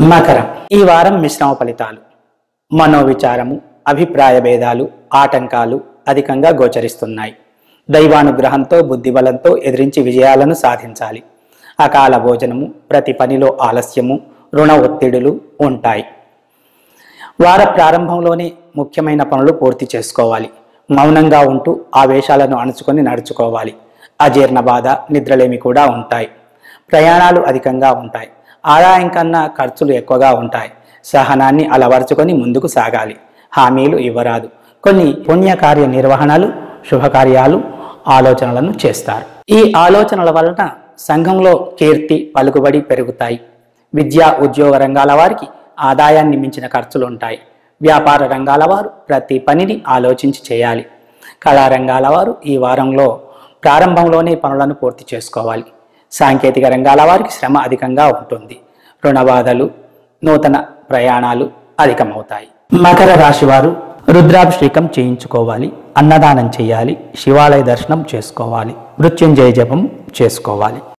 మకరం ఈ వారం మిశ్రమ ఫలితాలు మనోవిచారము అభిప్రాయ భేదాలు ఆటంకాలు అధికంగా గోచరిస్తున్నాయి దైవానుగ్రహంతో బుద్ధిబలంతో ఎదిరించి విజయాలను సాధించాలి అకాల భోజనము ప్రతి పనిలో ఆలస్యము రుణ ఒత్తిడులు ఉంటాయి వార ప్రారంభంలోనే ముఖ్యమైన పనులు పూర్తి చేసుకోవాలి మౌనంగా ఉంటూ ఆవేశాలను అణుచుకొని నడుచుకోవాలి అజీర్ణ బాధ నిద్రలేమి కూడా ఉంటాయి ప్రయాణాలు అధికంగా ఉంటాయి ఆదాయం కన్నా ఖర్చులు ఎక్కువగా ఉంటాయి సహనాన్ని అలవరుచుకొని ముందుకు సాగాలి హామీలు ఇవ్వరాదు కొన్ని పుణ్యకార్య నిర్వహణలు శుభకార్యాలు ఆలోచనలను చేస్తారు ఈ ఆలోచనల వలన సంఘంలో కీర్తి పలుకుబడి పెరుగుతాయి విద్యా ఉద్యోగ రంగాల వారికి ఆదాయాన్ని మించిన ఖర్చులు ఉంటాయి వ్యాపార రంగాల వారు ప్రతి పనిని ఆలోచించి చేయాలి కళారంగాల వారు ఈ వారంలో ప్రారంభంలోనే పనులను పూర్తి చేసుకోవాలి సాంకేతిక రంగాల వారికి శ్రమ అధికంగా ఉంటుంది రుణ బాధలు నూతన ప్రయాణాలు అధికమవుతాయి మకర రాశి వారు రుద్రాభిషేకం చేయించుకోవాలి అన్నదానం చేయాలి శివాలయ దర్శనం చేసుకోవాలి మృత్యుంజయ జపం చేసుకోవాలి